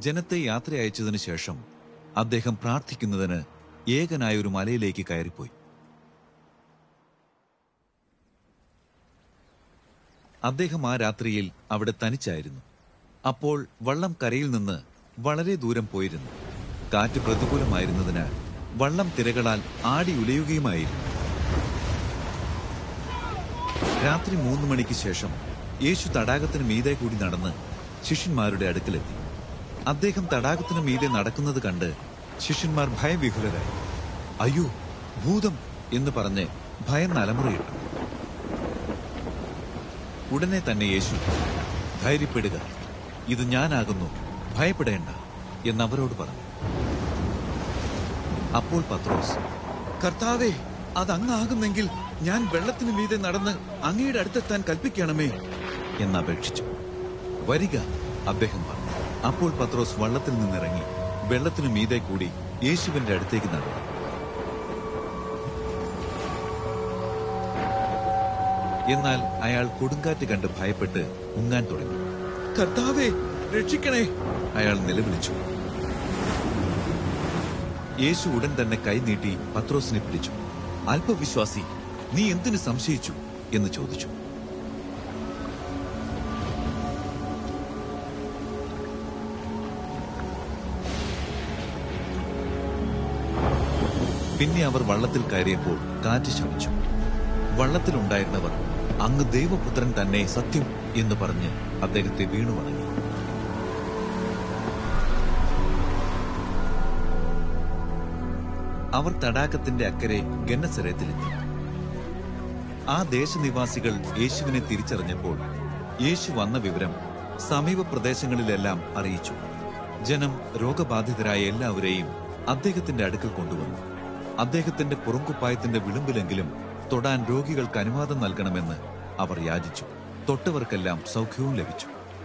ജനത്തെ യാത്ര അയച്ചതിനു ശേഷം അദ്ദേഹം പ്രാർത്ഥിക്കുന്നതിന് ഏകനായ ഒരു മലയിലേക്ക് കയറിപ്പോയി അദ്ദേഹം ആ രാത്രിയിൽ അവിടെ തനിച്ചായിരുന്നു അപ്പോൾ വള്ളം കരയിൽ നിന്ന് വളരെ ദൂരം പോയിരുന്നു കാറ്റ് പ്രതികൂലമായിരുന്നതിനാൽ വള്ളം തിരകളാൽ ആടി ഉലയുകയുമായിരുന്നു രാത്രി മൂന്ന് മണിക്ക് ശേഷം യേശു തടാകത്തിന് മീതെ കൂടി നടന്ന് ശിഷ്യന്മാരുടെ അടുക്കലെത്തി അദ്ദേഹം തടാകത്തിന് മീതെ നടക്കുന്നത് കണ്ട് ശിഷ്യന്മാർ ഭയവിഹുലരായി അയ്യോ ഭൂതം എന്ന് പറഞ്ഞ് ഭയം നലമുറയിട്ടു ഉടനെ തന്നെ യേശു ധൈര്യപ്പെടുക ഇത് ഞാനാകുന്നു ഭയപ്പെടേണ്ട എന്നവരോട് പറഞ്ഞു അപ്പോൾ പത്രോസ് കർത്താവേ അത് അങ്ങാകുന്നെങ്കിൽ ഞാൻ വെള്ളത്തിന് മീതെ നടന്ന് അങ്ങയുടെ അടുത്തെത്താൻ കൽപ്പിക്കണമേ എന്നപേക്ഷിച്ചു വരിക അദ്ദേഹം പറഞ്ഞു അപ്പോൾ പത്രോസ് വള്ളത്തിൽ നിന്നിറങ്ങി വെള്ളത്തിനു മീതെ കൂടി യേശുവിന്റെ അടുത്തേക്ക് നടന്നു എന്നാൽ അയാൾ കൊടുങ്കാറ്റ് കണ്ട് ഭയപ്പെട്ട് മുങ്ങാൻ തുടങ്ങി കർത്താവേ രക്ഷിക്കണേ അയാൾ നിലവിളിച്ചു യേശു ഉടൻ തന്നെ കൈനീട്ടി പത്രോസിനെ പിടിച്ചു അല്പവിശ്വാസി നീ എന്തിനു സംശയിച്ചു എന്ന് ചോദിച്ചു പിന്നെ അവർ വള്ളത്തിൽ കയറിയപ്പോൾ കാറ്റ് ശമിച്ചു വള്ളത്തിലുണ്ടായിരുന്നവർ അങ്ങ് ദൈവപുത്രൻ തന്നെ സത്യം എന്ന് പറഞ്ഞ് അദ്ദേഹത്തെ വീണു വണങ്ങി അവർ തടാകത്തിന്റെ അക്കരെ ഗന്നസരത്തിലെത്തി ആ ദേശനിവാസികൾ യേശുവിനെ തിരിച്ചറിഞ്ഞപ്പോൾ യേശു വന്ന വിവരം സമീപ പ്രദേശങ്ങളിലെല്ലാം അറിയിച്ചു ജനം രോഗബാധിതരായ എല്ലാവരെയും അദ്ദേഹത്തിന്റെ അടുക്കൽ കൊണ്ടുവന്നു അദ്ദേഹത്തിന്റെ പുറംകുപ്പായത്തിന്റെ വിളുമ്പിലെങ്കിലും തൊടാൻ രോഗികൾക്ക് അനുവാദം നൽകണമെന്ന് അവർ യാചിച്ചു തൊട്ടവർക്കെല്ലാം സൗഖ്യവും ലഭിച്ചു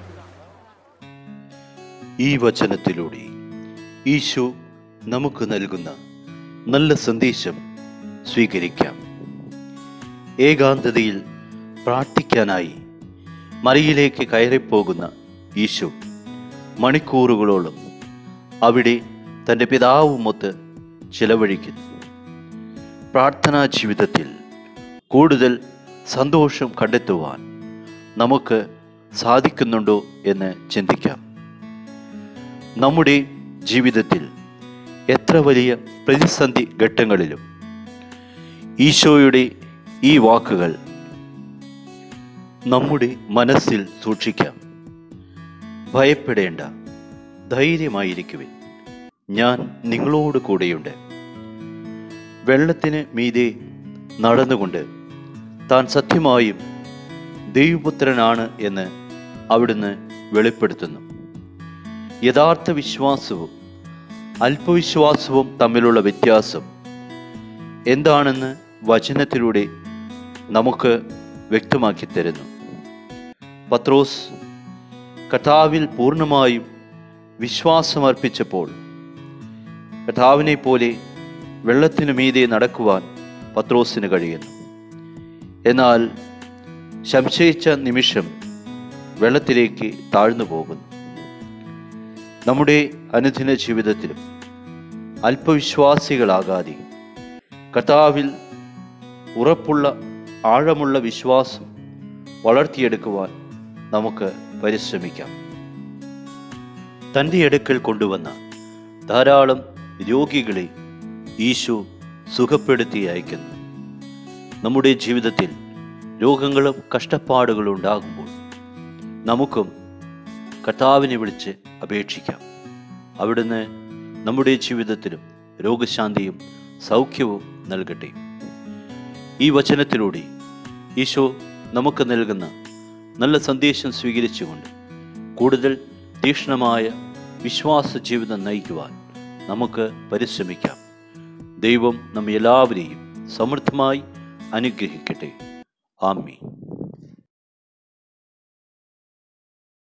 ഈ വചനത്തിലൂടെ ഈശോ നമുക്ക് നൽകുന്ന നല്ല സന്ദേശം സ്വീകരിക്കാം ഏകാന്തതയിൽ പ്രാർത്ഥിക്കാനായി മറിയിലേക്ക് കയറിപ്പോകുന്ന ഈശോ മണിക്കൂറുകളോളം അവിടെ തൻ്റെ പിതാവുമൊത്ത് ചിലവഴിക്കുന്നു പ്രാർത്ഥനാ ജീവിതത്തിൽ കൂടുതൽ സന്തോഷം കണ്ടെത്തുവാൻ നമുക്ക് സാധിക്കുന്നുണ്ടോ എന്ന് ചിന്തിക്കാം നമ്മുടെ ജീവിതത്തിൽ എത്ര വലിയ പ്രതിസന്ധി ഘട്ടങ്ങളിലും ഈശോയുടെ ഈ വാക്കുകൾ നമ്മുടെ മനസ്സിൽ സൂക്ഷിക്കാം ഭയപ്പെടേണ്ട ധൈര്യമായിരിക്കുവിൻ ഞാൻ നിങ്ങളോട് കൂടെയുണ്ട് വെള്ളത്തിന് മീതെ നടന്നുകൊണ്ട് താൻ സത്യമായും ദൈവപുത്രനാണ് എന്ന് അവിടുന്ന് വെളിപ്പെടുത്തുന്നു യഥാർത്ഥ വിശ്വാസവും അല്പവിശ്വാസവും തമ്മിലുള്ള വ്യത്യാസം എന്താണെന്ന് വചനത്തിലൂടെ നമുക്ക് വ്യക്തമാക്കി തരുന്നു പത്രോസ് കഥാവിൽ പൂർണ്ണമായും വിശ്വാസമർപ്പിച്ചപ്പോൾ കഥാവിനെ പോലെ വെള്ളത്തിനു മീതെ നടക്കുവാൻ പത്രോസിന് കഴിയുന്നു എന്നാൽ സംശയിച്ച നിമിഷം വെള്ളത്തിലേക്ക് താഴ്ന്നു പോകുന്നു നമ്മുടെ അനുദിന ജീവിതത്തിലും അല്പവിശ്വാസികളാകാതെ കർത്താവിൽ ഉറപ്പുള്ള ആഴമുള്ള വിശ്വാസം വളർത്തിയെടുക്കുവാൻ നമുക്ക് പരിശ്രമിക്കാം തൻ്റെ അടുക്കൽ കൊണ്ടുവന്ന ധാരാളം രോഗികളെ ഈശോ സുഖപ്പെടുത്തി അയക്കുന്നു നമ്മുടെ ജീവിതത്തിൽ രോഗങ്ങളും കഷ്ടപ്പാടുകളും ഉണ്ടാകുമ്പോൾ നമുക്കും കർത്താവിനെ വിളിച്ച് അപേക്ഷിക്കാം അവിടുന്ന് നമ്മുടെ ജീവിതത്തിലും രോഗശാന്തിയും സൗഖ്യവും നൽകട്ടെ ഈ വചനത്തിലൂടെ ഈശോ നമുക്ക് നൽകുന്ന നല്ല സന്ദേശം സ്വീകരിച്ചുകൊണ്ട് കൂടുതൽ തീക്ഷ്ണമായ വിശ്വാസ ജീവിതം നയിക്കുവാൻ നമുക്ക് പരിശ്രമിക്കാം ദൈവം നമ്മെ എല്ലാവരെയും സമൃദ്ധമായി അനുഗ്രഹിക്കട്ടെ ആമീൻ